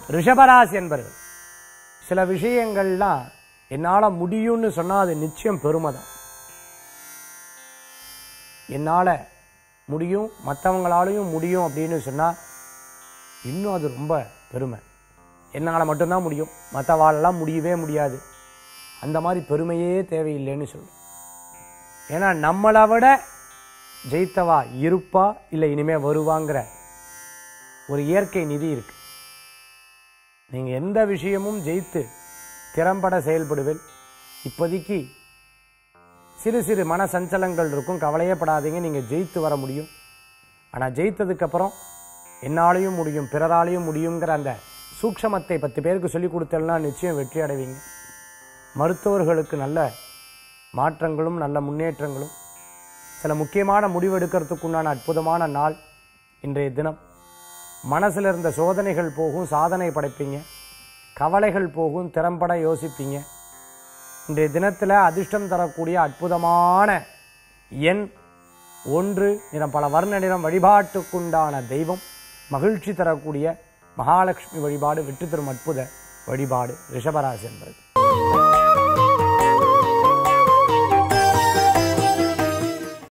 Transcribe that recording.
ரிஷபராசி என்பர்கள் சில விஷயங்கள்லாம் என்னால் முடியும்னு சொன்னால் அது நிச்சயம் பெருமை தான் என்னால் முடியும் மற்றவங்களாலையும் முடியும் அப்படின்னு சொன்னால் இன்னும் அது ரொம்ப பெருமை என்னால் மட்டும்தான் முடியும் மற்றவாளெல்லாம் முடியவே முடியாது அந்த மாதிரி பெருமையே தேவையில்லைன்னு சொல்லுவேன் ஏன்னா நம்மளை விட ஜெயித்தவா இருப்பா இல்லை இனிமே வருவாங்கிற ஒரு இயற்கை நிதி இருக்கு நீங்க எந்த விஷயமும் ஜெயித்து திறம்பட செயல்படுவேன் இப்போதைக்கு சிறு சிறு மன சஞ்சலங்கள் இருக்கும் கவலையே படாதீங்க நீங்க ஜெயித்து வர முடியும் ஆனா ஜெயித்ததுக்கு அப்புறம் என்னாலையும் முடியும் பிறராலையும் முடியுங்கிற அந்த சூக்ஷமத்தை பத்து பேருக்கு சொல்லி கொடுத்தேன்னா நிச்சயம் வெற்றி அடைவீங்க மருத்துவர்களுக்கு நல்ல மாற்றங்களும் நல்ல முன்னேற்றங்களும் சில முக்கியமான முடிவெடுக்கிறதுக்குண்டான அற்புதமான நாள் இன்றைய தினம் மனசில் இருந்த சோதனைகள் போகும் சாதனை படைப்பீங்க கவலைகள் போகும் திறம்பட யோசிப்பீங்க இன்றைய தினத்தில் அதிர்ஷ்டம் தரக்கூடிய அற்புதமான எண் ஒன்று நிறம் பல வர்ண நிறம் வழிபாட்டுக்குண்டான தெய்வம் மகிழ்ச்சி தரக்கூடிய மகாலட்சுமி வழிபாடு வெற்றி தரும் அற்புத வழிபாடு ரிஷபராசி என்பது